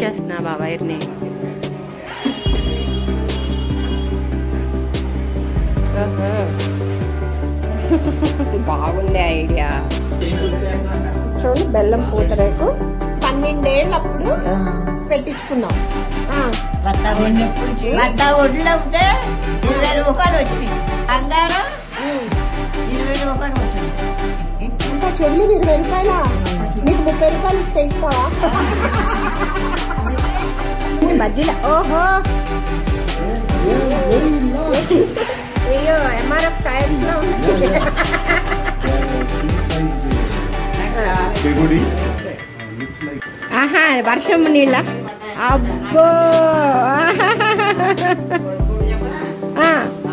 చేస్తున్నావా వైర్ని బాగుంది ఐడియా చూడండి బెల్లం పూతరేకు పన్నెండేళ్ళప్పుడు పెట్టించుకున్నాం ఆ, వద్ద ఒడ్లు అవుతే ఇరవై రూపాయలు వచ్చింది బంగారం ఉమ్. ఇరవై రూపాయలు వచ్చింది ఇంకా చెల్లి ఇరవై రూపాయల నీకు ముప్పై రూపాయలు ఇస్తే ఇస్తావా మధ్యలో ఓహో అయ్యో ఎంఆర్ఎఫ్ టైల్స్ లో ఉంది ఆహా వర్షం నీళ్ళ అబ్బో ఆ.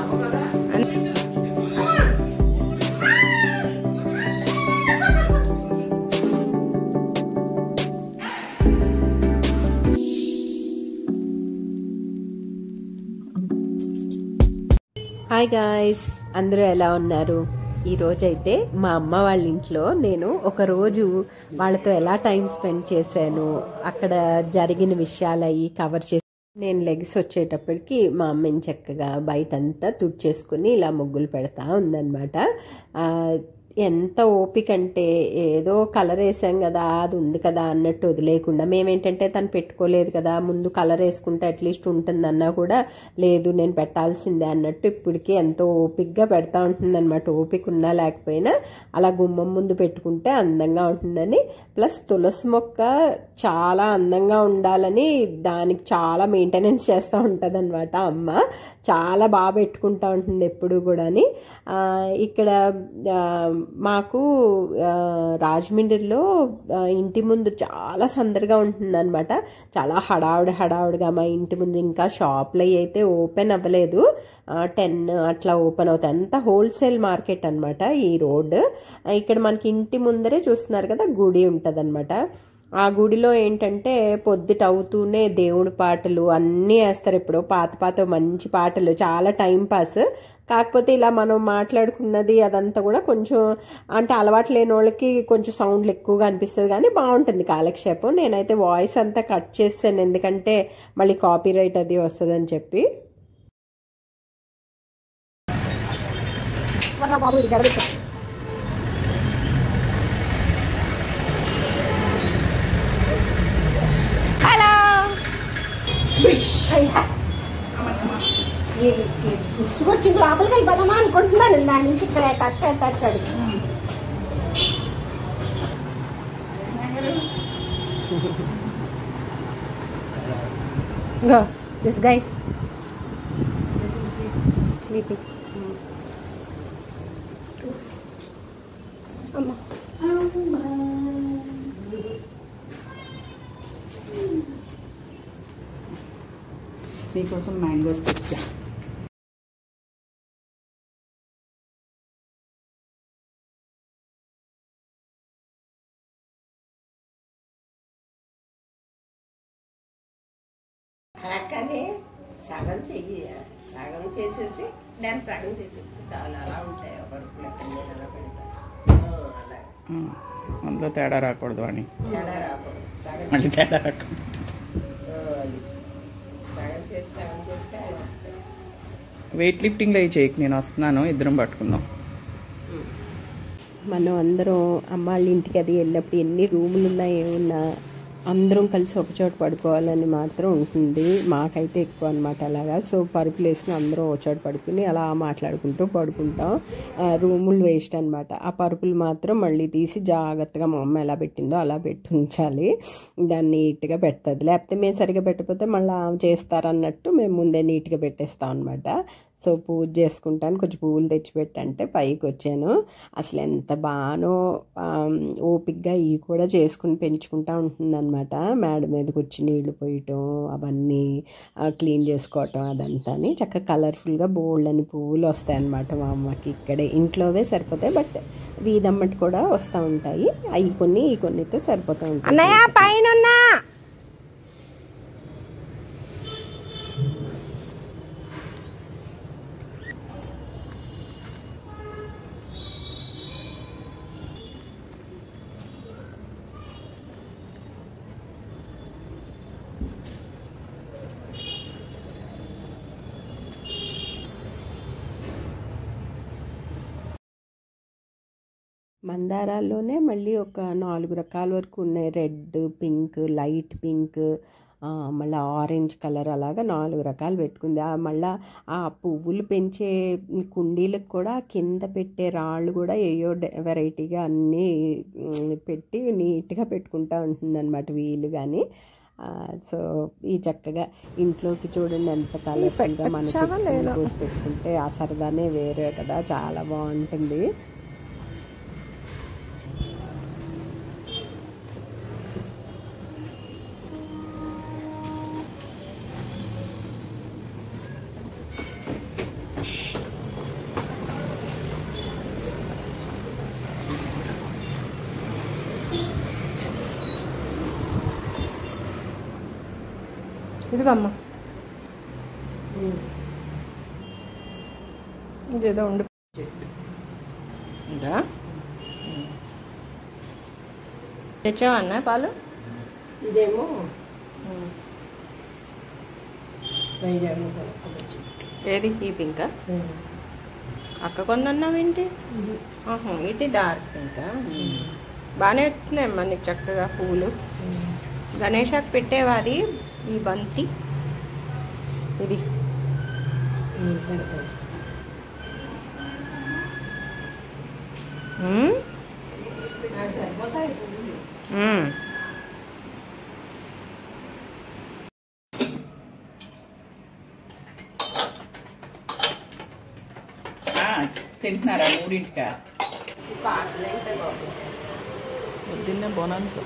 హాయ్ గాయ్స్ అందరూ ఎలా ఉన్నారు ఈ రోజైతే మా అమ్మ వాళ్ళ ఇంట్లో నేను ఒక రోజు వాళ్ళతో ఎలా టైం స్పెండ్ చేశాను అక్కడ జరిగిన విషయాలు అవి కవర్ చేసి నేను లెగ్స్ వచ్చేటప్పటికి మా అమ్మని చక్కగా బయటంతా తుడిచేసుకుని ఇలా ముగ్గులు పెడతా ఉందన్నమాట ఆ, ఎంత ఓపిక అంటే ఏదో కలర్ వేసాం కదా అది ఉంది కదా అన్నట్టు వదిలేయకుండా మేమేంటంటే తను పెట్టుకోలేదు కదా ముందు కలర్ వేసుకుంటే అట్లీస్ట్ ఉంటుందన్నా కూడా లేదు నేను పెట్టాల్సిందే అన్నట్టు ఇప్పటికీ ఎంతో ఓపికగా పెడతా ఉంటుందన్నమాట ఓపిక ఉన్నా లేకపోయినా అలా గుమ్మం ముందు పెట్టుకుంటే అందంగా ఉంటుందని ప్లస్ తులసి మొక్క చాలా అందంగా ఉండాలని దానికి చాలా మెయింటెనెన్స్ చేస్తూ ఉంటుంది అమ్మ చాలా బాగా పెట్టుకుంటా ఉంటుంది ఎప్పుడు కూడాని ఆ, ఇక్కడ ఆ, మాకు ఆ, రాజమండ్రిలో ఆ, ఇంటి ముందు చాలా సందడిగా ఉంటుందన్నమాట చాలా హడావుడి హడావుడిగా మా ఇంటి ముందు ఇంకా షాప్లు అవి అయితే ఓపెన్ అవ్వలేదు టెన్ అట్లా ఓపెన్ అవుతాయి అంతా హోల్సేల్ మార్కెట్ అన్నమాట ఈ రోడ్ ఇక్కడ మనకి ఇంటి ముందరే చూస్తున్నారు కదా గుడి ఉంటుందన్నమాట ఆ గుడిలో ఏంటంటే పొద్దుట అవుతూనే దేవుడి పాటలు అన్నీ వేస్తారు ఇప్పుడు పాత పాత మంచి పాటలు చాలా టైం పాస్ కాకపోతే ఇలా మనం మాట్లాడుకున్నది అదంతా కూడా కొంచెం అంటే అలవాటు లేని వాళ్ళకి కొంచెం సౌండ్లు ఎక్కువగా అనిపిస్తుంది కానీ బాగుంటుంది కాలక్షేపం నేనైతే వాయిస్ అంతా కట్ చేస్తాను ఎందుకంటే మళ్ళీ కాపీ రైట్ అది వస్తుందని చెప్పి హలో ఇసుగు వచ్చి లోపలికి వెళ్ళిపోదామా అనుకుంటున్నాను దాని నుంచి ఇక్కడ టచ్ టచ్ అడిగి Go. This guy. Sleeping. Amma. నీకోసం మ్యాంగోస్ తెచ్చా కానీ సగం చెయ్యి సగం చేసేసి దాన్ని సగం చేసి చాలా అలా ఉంటాయి ఒకరు లెక్క నేను అలా పెడతా ఆ, అలా అందులో తేడా రాకూడదు అని తేడా రాకూడదు సగం మళ్ళీ తేడా రాకూడదు ఆ, అది. సగం చేసి సగం చేస్తే అలా ఉంటాయి. వెయిట్ లిఫ్టింగ్ అవి చేయకు నేను వస్తున్నాను ఇద్దరం పట్టుకుందాం మనం అందరం అమ్మ వాళ్ళ ఇంటికి అది వెళ్ళినప్పుడు ఎన్ని రూములు ఉన్నా ఏమున్నా అందరం కలిసి ఒక చోట పడుకోవాలని మాత్రం ఉంటుంది మాకైతే ఎక్కువ అనమాట అలాగా సో పరుపులు వేసుకుని అందరం ఒక చోట పడుకుని అలా మాట్లాడుకుంటూ పడుకుంటాం ఆ, రూములు వేస్ట్ అనమాట ఆ పరుపులు మాత్రం మళ్ళీ తీసి జాగ్రత్తగా మా అమ్మ ఎలా పెట్టిందో అలా పెట్టి ఉంచాలి దాన్ని నీట్గా పెడుతుంది లేకపోతే మేము సరిగా పెట్టకపోతే మళ్ళీ ఆమె చేస్తారన్నట్టు మేము ముందే నీట్గా పెట్టేస్తాం అనమాట సో పూజ చేసుకుంటాను కొంచెం పువ్వులు తెచ్చిపెట్టంటే పైకి వచ్చాను అసలు ఎంత బాగానో ఆమ్, ఓపిగ్గా ఇవి కూడా చేసుకుని పెంచుకుంటా ఉంటుందన్నమాట మేడ మీదకి వచ్చి నీళ్లు పోయటం అవన్నీ ఆ, క్లీన్ చేసుకోవటం అదంతాని చక్కగా కలర్ఫుల్గా బోల్డ్ అని పువ్వులు వస్తాయి అన్నమాట మా అమ్మకి ఇక్కడే ఇంట్లోవే సరిపోతాయి బట్ వీధమ్మటి కూడా వస్తూ ఉంటాయి అవి కొన్ని ఈ కొన్నితో సరిపోతూ ఉంటాయి అన్నయ్య పైన మందారాల్లోనే మళ్ళీ ఒక నాలుగు రకాల వరకు ఉన్నాయి రెడ్ పింక్ లైట్ పింక్ ఆ, మళ్ళీ ఆరెంజ్ కలర్ అలాగా నాలుగు రకాలు పెట్టుకుంది ఆ మళ్ళా ఆ పువ్వులు పెంచే కుండీలకు కూడా కింద పెట్టే రాళ్ళు కూడా ఏయో వెరైటీగా అన్నీ ఉమ్, పెట్టి నీట్గా పెట్టుకుంటా ఉంటుందన్నమాట వీలు కానీ సో ఈ చక్కగా ఇంట్లోకి చూడండి ఎంత కలర్ఫుల్గా మన చుట్టూ కోసి పెట్టుకుంటే ఆ సరదానే వేరే కదా చాలా బాగుంటుంది ఇదిగో అమ్మ ఇదేదో ఉండి ఉందా తెచ్చావా అన్న పాలు ఇదేమో ఏది ఈ పింకా అక్క కొందన్నావేంటి ఆహా, ఇది డార్క్ పింకా బాగానే ఎట్టున్నాయమ్మా నీకు చక్కగా పువ్వులు గణేశాకి పెట్టేవా అది ఈ బంతి ఇది ఉమ్? ఉమ్. ఆ, తింటున్నారా మూడింటికా పొద్దున్నే బోనాన్స్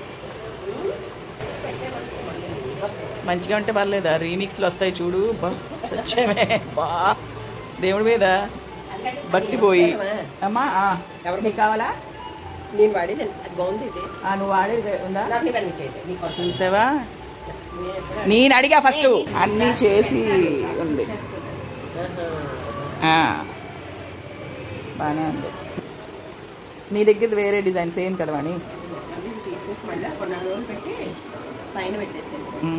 మంచిగా ఉంటే పర్లేదా రీమిక్స్లు వస్తాయి చూడు బా, చచ్చేమే బా దేవుడి మీద భక్తి పోయి అమ్మా ఆ, నీకు కావాలా నేను వాడేది అది బాగుంది ఇది ఆ, నువ్వు వాడేది ఉందా నాకు ఇవన్నీ చేయదు నీకు చూసావా నేను అడిగా ఫస్ట్ అన్నీ చేసి ఉంది ఆ, బాగానే ఉంది నీ దగ్గర వేరే డిజైన్ సేమ్ కదా వాణి తీసేసి మళ్ళీ కొన్ని రోజులు పెట్టి పైన పెట్టేసాను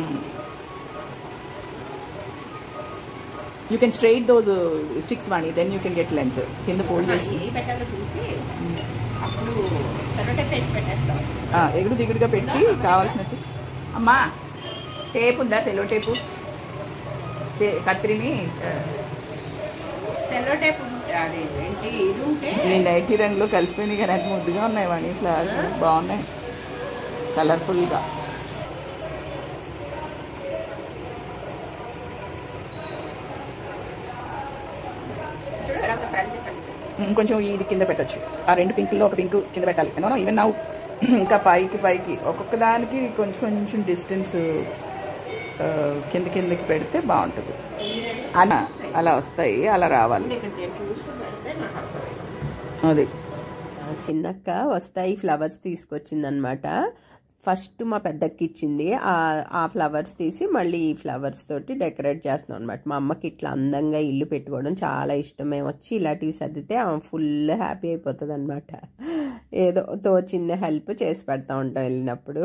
you can straight those sticks వాణి then you can get length కింద ఫోల్డ్ చేసి ఏ పెట్టాలో చూసి అప్పుడు సరటే పెట్టి పెట్టేస్తాం ఆ, ఎగుడు దిగుడుగా పెట్టి కావాల్సినట్టు అమ్మా టేప్ ఉందా సెలో టేపు సే- కత్తిరిని ఆ, సెల్లో టైప్ అది ఏంటి ఇది ఉంటే నీ నైటీ రంగులో కలిసిపోయింది కానీ అది ముద్దుగా ఉన్నాయి వాణి ఫ్లవర్స్ బాగున్నాయి కలర్ఫుల్గా చూడు ఎలా ఒక ఫ్రంట్ ఫ్రంట్ ఇంకొంచెం ఇది కింద పెట్టొచ్చు ఆ రెండు పింకుల్లో ఒక పింక్ కింద పెట్టాలి నో ఈవెన్ నౌ ఇంకా పైకి పైకి ఒక్కొక్క దానికి కొంచెం కొంచెం డిస్టెన్స్ కింద కిందకి పెడితే బాగుంటుంది అలా అలా వస్తాయి అలా రావాలి ఇక్కడ నేను చూసి పెడితే నాకు అర్థమైంది అది చిన్నక్క వస్తాయి ఫ్లవర్స్ తీసుకొచ్చిందనమాట ఫస్ట్ మా పెద్దక్కి ఇచ్చింది ఆ- ఆ ఫ్లవర్స్ తీసి మళ్ళీ ఈ ఫ్లవర్స్ తోటి డెకరేట్ చేస్తున్నాం అనమాట మా అమ్మకి ఇట్లా అందంగా ఇల్లు పెట్టుకోవడం చాలా ఇష్టం మేము వచ్చి ఇలాంటివి సర్దితే ఆమె ఫుల్ హ్యాపీ అయిపోతుంది అనమాట ఏదో తో చిన్న హెల్ప్ చేసి పెడతా ఉంటాం వెళ్ళినప్పుడు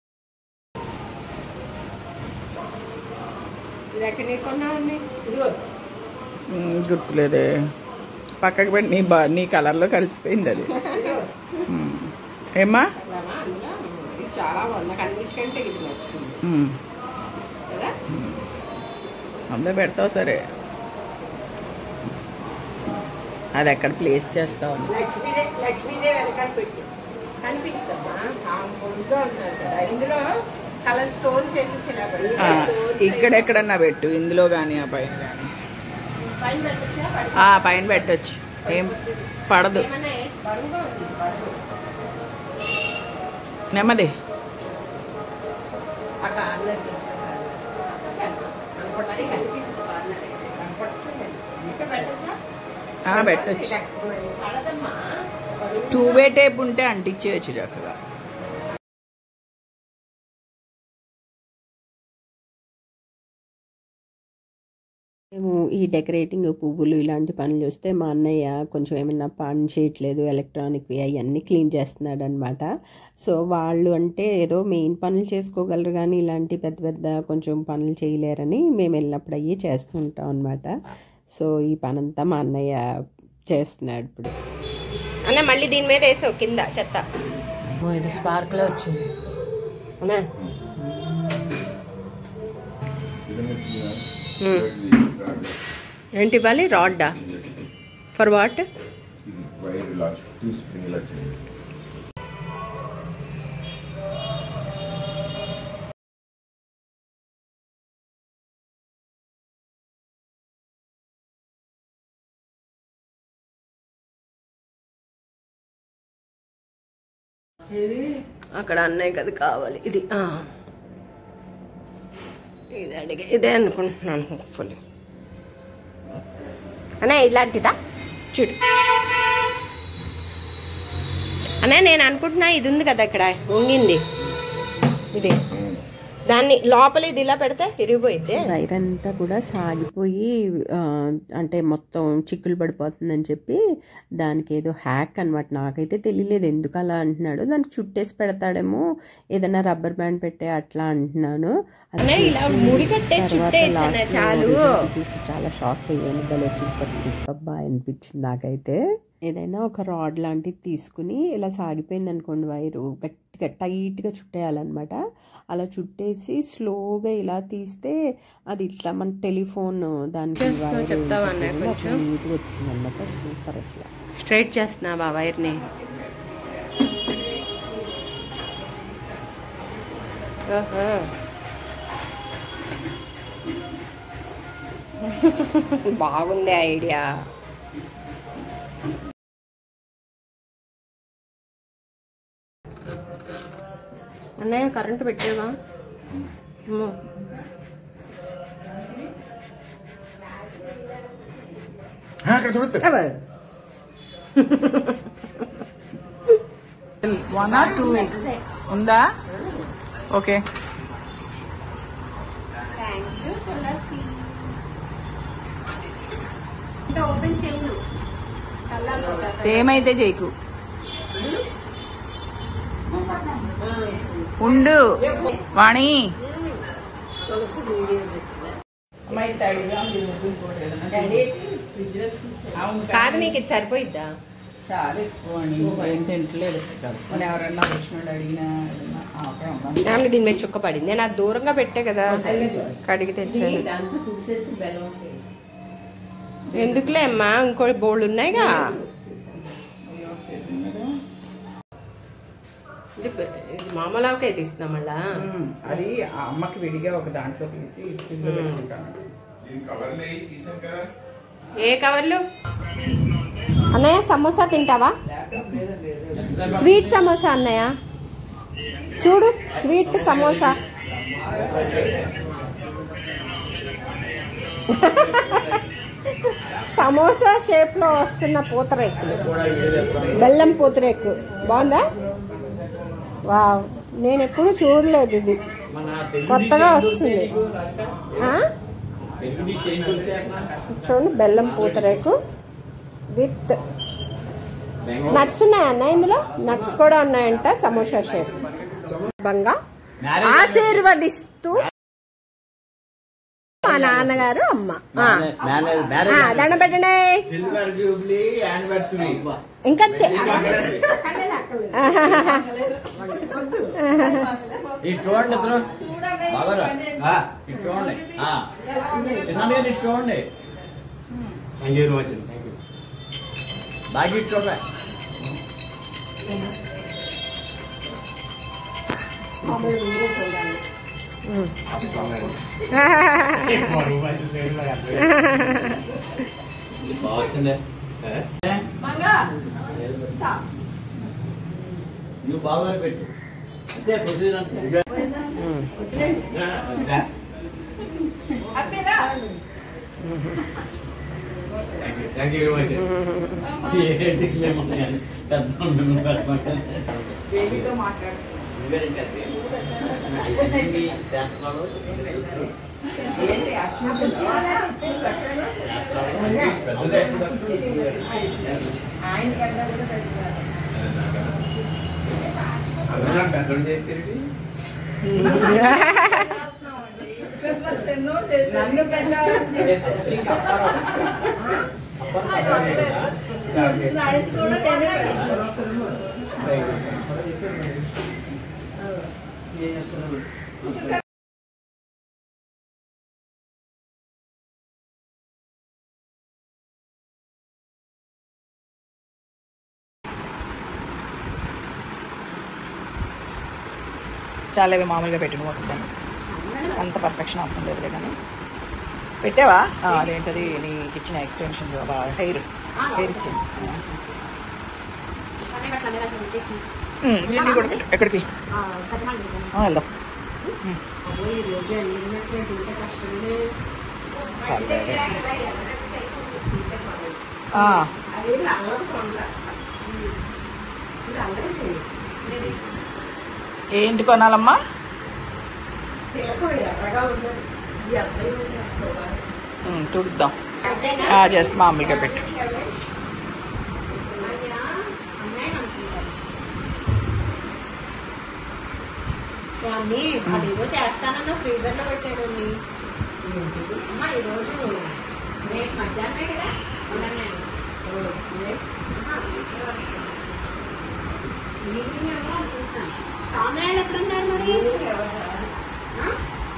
ఇది ఎక్కడ కొన్నామండి మ్, గుర్తులేదే పక్కకి పెట్టి నీ బా నీ కలర్లో కలిసిపోయింది అది మ్. ఏమ్మా ఇది చాలా బాగుంది నాకు అన్నిటికంటే ఇది నచ్చింది మ్. కదా అందరూ పెడతావు సరే అది ఎక్కడ ప్లేస్ చేస్తావు అని. లక్ష్మీదే లక్ష్మీదేవి వెనకాల పెట్టు కనిపించదమ్మా ఆమె పొడుగ్గా ఉంటున్నారు కదా ఇందులో కలర్ స్టోన్స్ వేసేసి ఇలా పెట్టి ఆ, ఇక్కడెక్కడన్నా పెట్టు ఇందులో కానీ ఆ పైన కానీ పైన పెట్టచ్చా పడ- ఆ పైన పెట్టచ్చు ఏం పడదు ఏమన్నా వేసి బరువుగా ఉంది ఇది పడదు నెమ్మది ఆ కార్నర్ అనుకోవడానికి కనిపించదు కార్నర్ ఇక్కడ పెట్టచ్చా ఆ, పెట్టొచ్చు పడదమ్మా బరువు టూ వే టేప్ ఉంటే అంటించేయచ్చు చక్కగా మేము ఈ డెకరేటింగ్ పువ్వులు ఇలాంటి పనులు చూస్తే మా అన్నయ్య కొంచెం ఏమైనా పని చేయట్లేదు ఎలక్ట్రానిక్వి అవన్నీ క్లీన్ చేస్తున్నాడు అనమాట సో వాళ్ళు అంటే ఏదో మెయిన్ పనులు చేసుకోగలరు కానీ ఇలాంటి పెద్ద పెద్ద కొంచెం పనులు చేయలేరని మేము వెళ్ళినప్పుడు అయ్యి చేస్తుంటాం అనమాట సో ఈ పనంతా మా అన్నయ్య చేస్తున్నాడు ఇప్పుడు అన్న మళ్ళీ దీని మీద వేసావు కింద చెత్త ఓ, ఇది స్పార్క్లో వచ్చింది అన్నా ఏంటి ఇవ్వాలి రాడ్డా ఫర్ వాట్ వైర్ ఇలా చుట్టూ స్ప్రింగ్ ఇలా చేయండి అక్కడ అన్నయ్య కదా కావాలి ఇది ఆ. ఇది అడిగే ఇదే అనుకుంటున్నాను హోప్ఫుల్లీ అన్నయ్య ఇలాంటిదా చూడు అన్నయ్య నేను అనుకుంటున్నా ఇది ఉంది కదా ఇక్కడ ఉంగింది ఇది దాన్ని లోపల ఇది ఇలా పెడితే ఇరిగిపోయిద్ది వైర్ అంతా కూడా సాగిపోయి ఆ, అంటే మొత్తం చిక్కులు పడిపోతుందని చెప్పి దానికి ఏదో హ్యాక్ అనమాట నాకైతే తెలియలేదు ఎందుకు అలా అంటున్నాడు దానికి చుట్టేసి పెడతాడేమో ఏదైనా రబ్బర్ బ్యాండ్ పెట్టే అట్లా అంటున్నాను అది అన్నయ్య ఇలా ముడి కట్టేసి తర్వాత చుట్టేయచ్చు last అన్నయ్య లో చాలు result చూసి చాలా షాక్ అయ్యాను భలే సూపర్ సూపర్ బాగా అనిపించింది నాకైతే ఏదైనా ఒక రాడ్ లాంటిది తీసుకుని ఇలా సాగిపోయింది అనుకోండి వైరు గట్టిగా టైట్గా చుట్టేయాలన్నమాట అలా చుట్టేసి స్లోగా ఇలా తీస్తే అది ఇట్లా మన టెలిఫోన్ దానికి చేస్తున్నావు వైర్ చెప్తావా అన్నయ్య ఉంటుంది, కొంచెం? అట్లా నీట్గా వచ్చింది అనమాట సూపర్ అసలు స్ట్రైట్ చేస్తున్నా బా వైర్ని ఓహో. బాగుంది ఐడియా అన్నయ్య కరెంటు పెట్టేవా అమ్మో. అక్కడ చూడద్దు అబ్బా. వన్ ఆర్ టూ ఉందా ఓకే సేమ్ అయితే చేయకు ఉండు వాణి కాదు నీకు ఇది సరిపోయిద్దా చాలా ఎక్కువ అని ఏం తింటలేదు మన ఎవరన్నా వచ్చినోడు అడిగినా ఏదన్నా, ఆ, ఓకే ఉందా? ఏమన్నా దీని మీద చుక్క పడింది నేను అది దూరంగా పెట్టే కదా కడిగి తెచ్చాను ఎందుకులే అమ్మా ఇంకో బోల్డ్ ఉన్నాయిగా ఇది పె- ఇది మామూలుగా తీస్తున్నాం మళ్ళా ఉమ్, అది ఆ అమ్మకి విడిగా ఒక దాంట్లో తీసి ఫ్రిడ్జ్ లో పెట్టుకుంటాను దీని కవర్లు అయ్యి తీసాను కదా ఏ కవర్లు అన్నయ్య సమోసా తింటావా స్వీట్ సమోసా అన్నయ్య చూడు స్వీట్ సమోసా సమోసా షేప్ లో వస్తున్న పూతరేకులు బెల్లం పూతరేకు బాగుందా వావ్ నేను ఎప్పుడు చూడలేదు ఇది కొత్తగా వస్తుంది ఆ? చూడండి బెల్లం పూతరేకు విత్ నట్స్ ఉన్నాయన్న ఇందులో నట్స్ కూడా ఉన్నాయంట సమోసా షేప్ బంగా ఆశీర్వదిస్తూ మా నాన్నగారు అమ్మ ఆ. ఆ, దండం పెట్టండి సిల్వర్ జూబ్లీ యానివర్సరీ ఇంకా తె- ఇటు చూడండి ఇద్దరు బాగారా ఆ, ఇటు చూడండి ఆ. చిన్నాన్న గారు ఇటు చూడండి thank you very much thank you బాగా ఇటు చూడండి బాగా వచ్చిందే ఏ? నువ్వు బాగా పెట్టు అంతే ప్రొసీజర్ అంటే థ్యాంక్ యూ వెరీ మచ్ ఏంటి లేమన్నాయని పెద్ద బేబీతో మాట్లాడు చేస్తున్నాడు ఏంటి అట్లా ఆయన కన్నా కూడా పెద్దవారు. పెద్దోడు చేసేది నన్ను పెద్దవారు అదే ఫస్ట్ ఇంకా అప్పారావు. అప్పారావు చాలా ఇవి మామూలుగా పెట్టిన ఒకదాన్ని అంత పర్ఫెక్షన్ అవసరం లేదులే కానీ పెట్టావా ఆ, అదేంటది నీకు ఇచ్చిన ఎక్స్టెన్షన్స్ హెయిర్ హెయిర్ ఇచ్చింది ఉమ్, ఇవన్నీ కూడా పెట్టు. ఎక్కడికి ఆ, వెళ్దాం పర్లేదు. ఆ, ఏంటి కొనాలమ్మా ఉమ్, తుడుద్దాం జస్ట్ మామూలుగా పెట్టు అన్నీ అదేదో చేస్తానన్న ఫ్రీజర్ లో పెట్టాడు అమ్మా ఈరోజు రేపు మధ్యాహ్నమే కదా ఉండను నేను. ఏ? ఆహా, ఈవినింగ్ ఏమో అనుకుంటున్నాను. స్వామినాయుడు ఎప్పుడున్నారు మరి ఆ?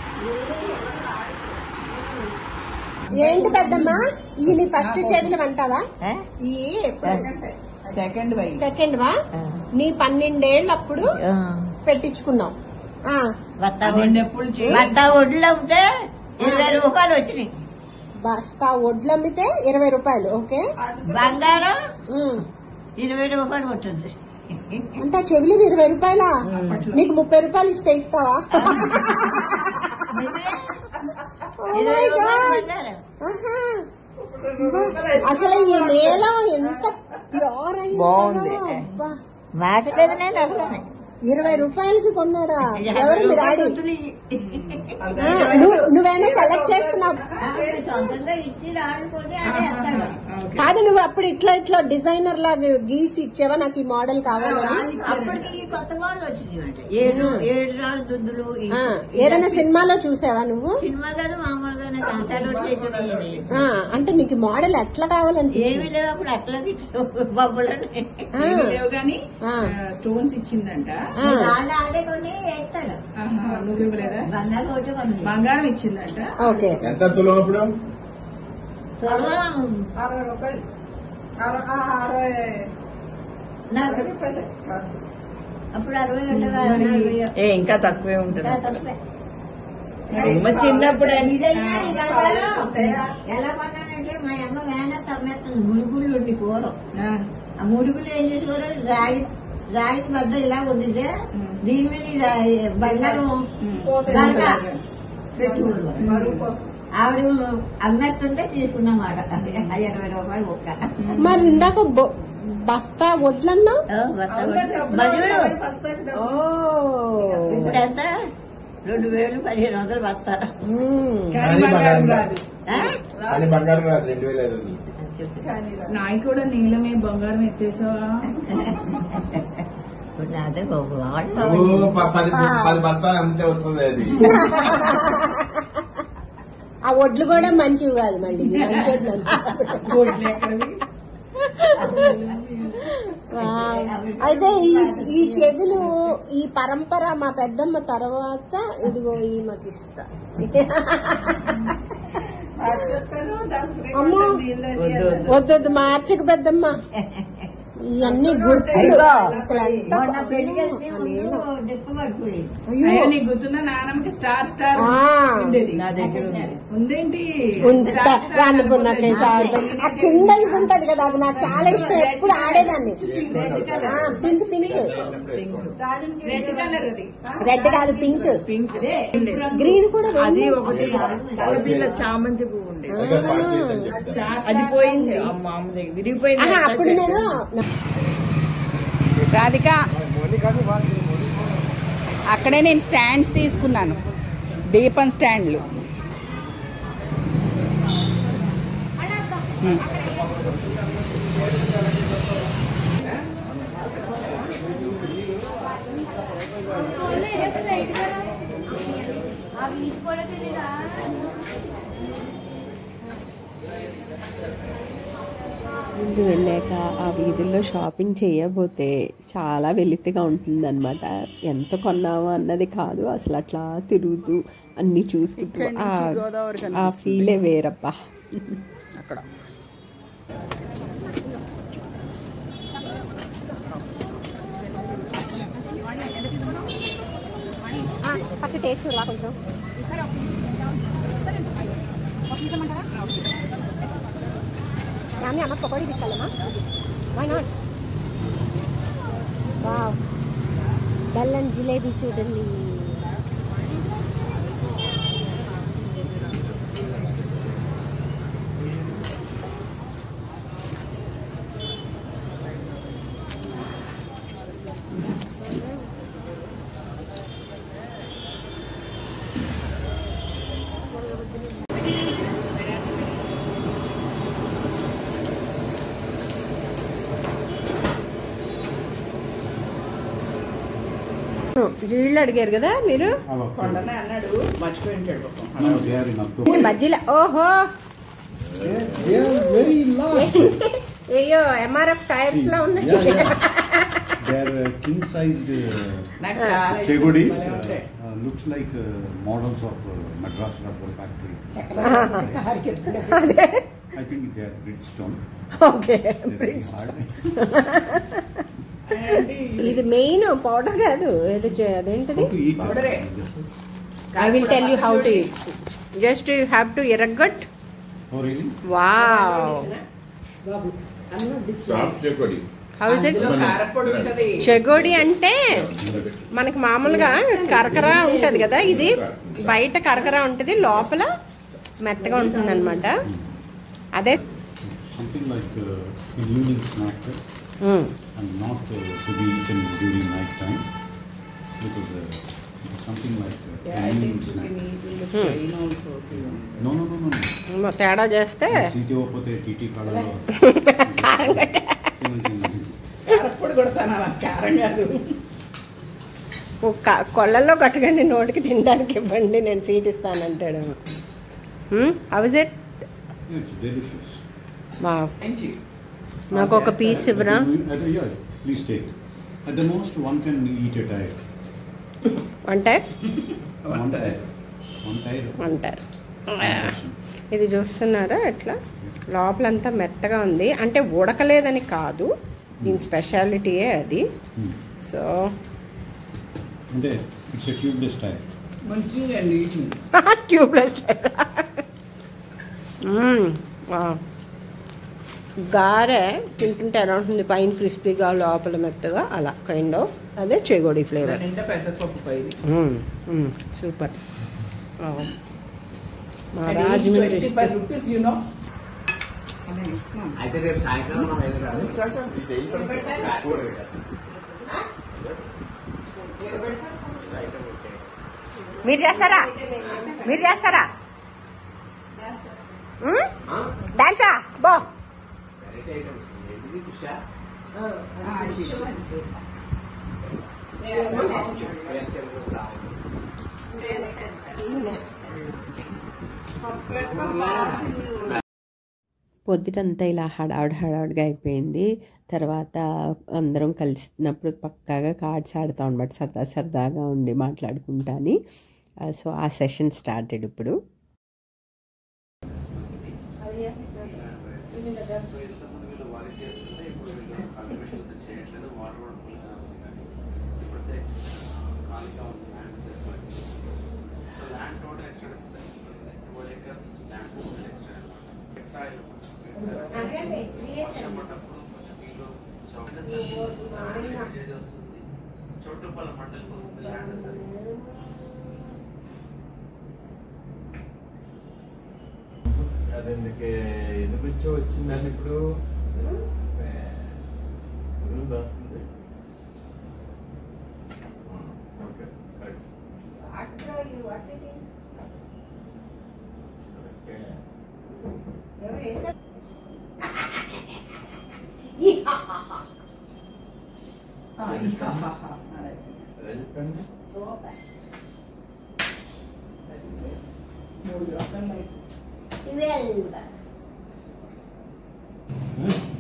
ఏంటి పెద్దమ్మా ఈ నీ ఫస్ట్ చేతులు అంటావా ఈ సెకండ్ వై సెకండ్ వా నీ పన్నెండేళ్ళప్పుడు పెట్టించుకున్నావు ఆ, రెండెప్పుడు భర్త ఒడ్లు అమ్మితే ఇరవై రూపాయలు వచ్చినాయి బస్తా వడ్లు అమ్మితే ఇరవై రూపాయలు ఓకే బంగారం ఉమ్. ఇరవై రూపాయలు ఉంటుంది అంటే ఆ చెవులు ఇరవై రూపాయలా నీకు ముప్పై రూపాయలు ఇస్తే ఇస్తావా Oh my ఇరవై రూపాయలు God. బంగారం ఆహా. అసలు ఈ నేల ఎంత ప్యూర్ బాగుంది. అబ్బా మాట లేదు నేను అసలు ఇరవై రూపాయలకి కొన్నారా ఎవరు మీ డాడీ వద్దులు ఇయ్యి. ఆ, నువ్వు నువ్వేనా సెలెక్ట్ చేసుకున్నావు సొంతంగా ఇచ్చి రాడుకొని అదే వేస్తాడు కాదు నువ్వు అప్పుడు ఇట్లా ఇట్లా డిజైనర్ లాగా గీసి ఇచ్చావా నాకు ఈ మోడల్ కావాలని అప్పటికి ఈ కొత్త వాళ్ళు వచ్చినాయి అంటే ఏడు ఏడు రాళ్ళు దుద్దులు ఈ- ఆ, ఏదైనా సినిమాలో చూసావా నువ్వు సినిమా కాదు మామూలుగానే కన్సర్ట్ చేసేది ఆ, అంటే నీకు మోడల్ ఎట్లా కావాలంటే ఏమి లేవు అప్పుడు అట్లా ఇట్లా బొబ్బలని లేవు కానీ ఆ. స్టోన్స్ ఇచ్చిందంట వాళ్ళు ఆడే కొన్ని వేస్తాడు ఆహా, నువ్వు ఇవ్వలేదా బంగారు ఒకటి కొన్ని బంగారం ఇచ్చిందంట ఓకే ఎంత తులం ఇప్పుడు త్వరగా నాకు అప్పుడు అరవై ఉండేవా నలభై ఏ ఇంకా తక్కువే ఉంటుంది తక్కువే. చిన్నప్పుడు ఇదైనా ఈ బంగారం ఎలా కొన్నానంటే మా అమ్మ వేణ తమ్మేస్తుంది ముడుగుళ్ళు ఉండి కూరం ఆ ముడుగులు ఏం చేసేవారు రాగి రాగి వద్ద ఇలా ఉండితే దీని మీద ఈ రా- బంగారం గంట పెట్టుకోరు ఆవిడ అమ్మేస్తుంటే తీసుకున్నమాట ఇరవై రూపాయలు ఒక్క మరి ఇందాక బొ- బస్తా వడ్లన్నా బజుడు ఓ ఇప్పుడు ఎంత రెండు వేలు పదిహేను వందలు వస్తా మ్మ్. కానీ బంగారం రాదు కానీ బంగారం రాదు రెండు వేల ఐదు వందలు నాయి కూడా నీళ్ళమే బంగారం ఎత్తేసావా ఇప్పుడు నాదే బాబు నువ్వు ప- పది పది బస్తాలు అమ్మితే వస్తుంది అది ఆ వడ్లు కూడా మంచివి కాదు మళ్ళీ మంచి వడ్లు అనుకో. గోడ్లు ఎక్కడవి వావ్. అయితే ఈ ఈ చెవులు ఈ పరంపర మా పెద్దమ్మ తర్వాత ఇదిగో ఈమెకి ఇస్తా అమ్మో వద్దు వద్దు మార్చక పెద్దమ్మ ఇవన్నీ గుర్తులు అసలు ఎంత మొన్న పెళ్లికి వెళ్తే ముందు డిప్పు పడిపోయి అయ్యో అయ్యో నీకు గుర్తుందా నానమ్మకి స్టార్ స్టార్ ఆ. ఉండేది నా దగ్గర ఉంది. ఉందేంటి ఉంది స్టార్ స్టార్ అనుకున్నాకే అనుకుంటా. ఆ కింద ఇది ఉంటది కదా అది నాకు చాలా ఇష్టం ఎప్పుడు ఆడేదాన్ని ఆ, పింక్ పింక్ రెడ్ కలర్ అది రెడ్ కాదు పింక్ అదే గ్రీన్ కూడా అది ఉంది. ఒకటి పిల్ల చామంతి పువ్వు ఉండేది అయితే అది పాడు చేద్దని చెప్పి. స్టార్ అది స్టార్ పోయింది అమ్మ అమ్మ దగ్గర విరిగిపోయింది ఆహా, అప్పుడు నేను రాధిక అక్కడే నేను స్టాండ్స్ తీసుకున్నాను దీపం స్టాండ్లు ముందు వెళ్ళాక ఆ వీధుల్లో షాపింగ్ చేయబోతే చాలా వెలితిగా ఉంటుందన్నమాట ఎంత కొన్నామా అన్నది కాదు అసలు అట్లా తిరుగుతూ అన్ని చూసుకుంటూ ఇక్కడి నుంచి ఆ- గోదావరి ఆ కనిపిస్తుంది. ఫీలే వేరబ్బా అక్కడ ఫస్ట్ టేస్ట్ చూడవా కొంచెం యామి అమ్మ పకోడీ తీసుకెళ్ళమ్మా వై నాట్ వావ్ బెల్లం జిలేబీ చూడండి జీళ్ళు అడిగారు కదా మీరు కొండనే అన్నాడు మర్చిపోయి ఉంటాడు పాపం. No, they are in October. బజ్జీల ఓహో They, they are very large. అయ్యో ఎంఆర్ఎఫ్ టైర్స్ లో ఉన్నాయి Yeah, yeah. They are uh, king-sized uh, నాకు చాలా ఇష్టం. chegodis. భలే Uh, ఉంటాయి. uh, looks like uh, models of uh, Madras rubber factory. I think they are Bridgestone. Okay They're very hard. ఏంటి? ఇది మెయిన్ పౌడర్ కాదు ఏదో చే- అదేంటిది How to eat Powder ఏ? I will tell you how to just you have to ఎరగట్ Oh, really? Wow soft చెకోడి how is it అందులో కారపొడి ఉంటది చెగోడి అంటే మనకి మామూలుగా కరకర ఉంటది కదా ఇది బయట కరకర ఉంటది లోపల మెత్తగా ఉంటుంది అనమాట అదే Something like uh, an evening snack hmm. and not uh, to be eaten during night time. Because uh, it's something like uh, an evening snack. No, no, no, no. no. ఏమో తేడా చేస్తే సీటీ పోతే TT కాడలో కారపొడి కొడతాను నాకు కారం కాదు ఓ క- కొళ్ళల్లో కట్టకండి నోటికి తినడానికి ఇవ్వండి నేను సీట్ ఇస్తానంటాడు how is it It's delicious. మా మంచి నాకు ఒక పీస్ ఇవ్వరా At- yeah, please take. At the most, one can eat a tire. అంటే One tire. One tire. అంటారు One person. ఇది చూస్తున్నారా ఎట్లా లోపలంతా మెత్తగా ఉంది అంటే ఉడకలేదని కాదు దీని స్పెషాలిటీయే అది Hmm. సో అంటే ఇట్స్ ఎ ట్యూబ్లెస్ టైర్ మంచిగా నీటి ట్యూబ్లెస్ గారె తింటుంటే ఎలా ఉంటుంది పైన క్రిస్పీగా లోపల మెత్తగా అలా కైండ్ ఆఫ్ అదే చేగోడి ఫ్లేవర్ దాని నిండా పెసరపప్పు పైది సూపర్ మా twenty Rajahmundry five rupees you know అయితే రేపు సాయంకాలం మనం ఎదురు మీరు చేస్తారా మీరు చేస్తారా డాన్సా బో పొద్దుటంతా ఇలా హడావుడి హడావుడిగా అయిపోయింది తర్వాత అందరం కలిసినప్పుడు పక్కాగా కార్డ్స్ ఆడతాం అనమాట సరదా సరదాగా ఉండి మాట్లాడుకుంటాని సో ఆ సెషన్ స్టార్టెడ్ ఇప్పుడు అది ఎందుకే ఎందుకు వచ్చి వచ్చిందని ఇప్పుడు ఉందా? ఉంది. ఓకే కరెక్ట్ ఓకే అదే చెప్పండి మూడు రకాలు ట్వెల్వ్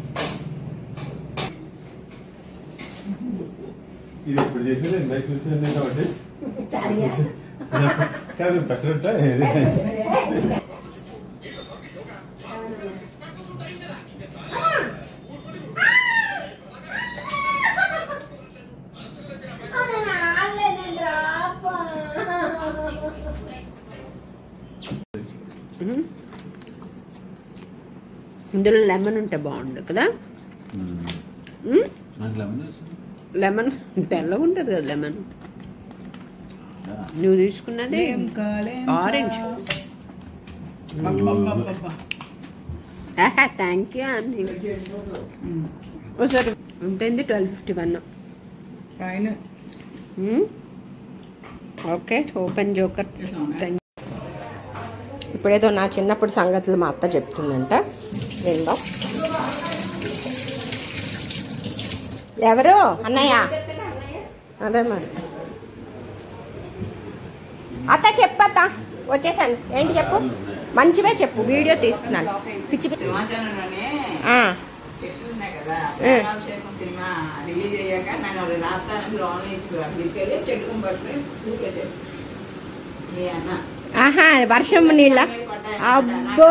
ఇది ఇప్పుడు చేసేది ఇందాక చూసాను కాబట్టి కాదు పెసరట్ట ఇందులో లెమన్ ఉంటే బాగుండు కదా మ్మ్? నాకు లెమన్ వచ్చింది లెమన్ తెల్లగా ఉంటుంది కదా లెమన్ నువ్వు తీసుకున్నది ఆరెంజ్ థ్యాంక్ యూ అండి ఒకసారి ఉంటుంది ట్వెల్వ్ ఫిఫ్టీ వన్ పైన ఓకే ఓపెన్ జోకర్ థ్యాంక్ ఇప్పుడేదో నా చిన్నప్పుడు సంగతులు మా అత్త చెప్తుందంట విందాం ఎవరు అన్నయ్య అదే మరి అత్త చెప్పత్త వచ్చేసాను ఏంటి చెప్పు మంచివే చెప్పు వీడియో తీస్తున్నాను పిచ్చి పిచ్చి సింహాచలంలోనే ఆ, చెట్లు ఉన్నాయి కదా ఏ. ప్రేమాభిషేకం సినిమా రిలీజ్ అయ్యాక నన్ను రాత్రి లోన్ తీసుకెళ్ళి చెట్టుకు పట్టుకుని చూపేశాడు మీ అన్న ఆహా వర్షం నీళ్ళ అబ్బో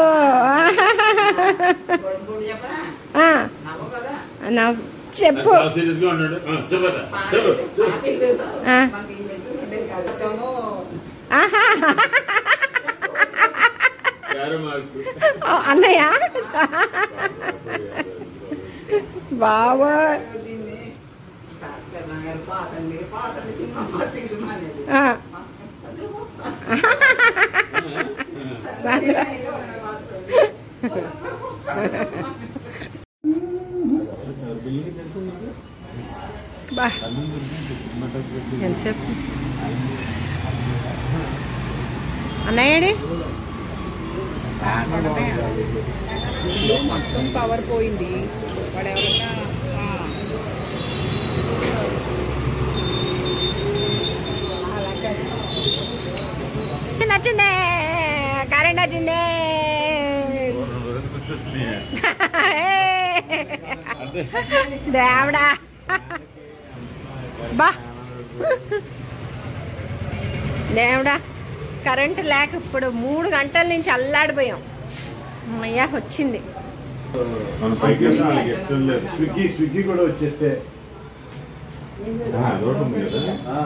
గొడుగు చెప్పరా ఆ, నవ్వు కదా నా చెప్పు సీరియస్ గా ఉన్నాడు ఆ, చెప్పరా చెప్పు చెప్పు. ఆ. మనకి ఈ మెట్లు ఉండేది కాదు మొత్తము ఆహా యారో మార్కు అన్నయ్య బాబా దీన్ని స్టార్ట్ కర్నాగారు పాసండి పాసండి సినిమా ఫస్ట్ సినిమా అనేది ఆ, బా ఎంతసేపు అన్నయ్యడి మొత్తం పవర్ పోయింది వాడు ఎవరన్నా వచ్చింది కరెంట్ వచ్చింది దేవుడా బా దేవుడా కరెంట్ లేక ఇప్పుడు మూడు గంటల నుంచి అల్లాడిపోయాం అమ్మయ్యా వచ్చింది మన పైకి వెళ్తే వాళ్ళకి ఇష్టం లేదు స్విగ్గీ స్విగ్గీ కూడా వచ్చేస్తే ఆ, రోడ్డు ఉంది కదా ఆ.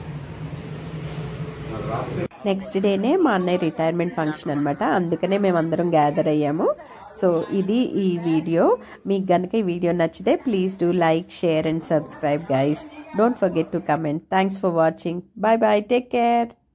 నెక్స్ట్ డేనే మా అన్నయ్య రిటైర్మెంట్ ఫంక్షన్ అనమాట అందుకనే మేము అందరం గ్యాదర్ అయ్యాము సో ఇది ఈ వీడియో మీకు కనుక ఈ వీడియో నచ్చితే please do like share and subscribe guys don't forget to comment thanks for watching bye bye take care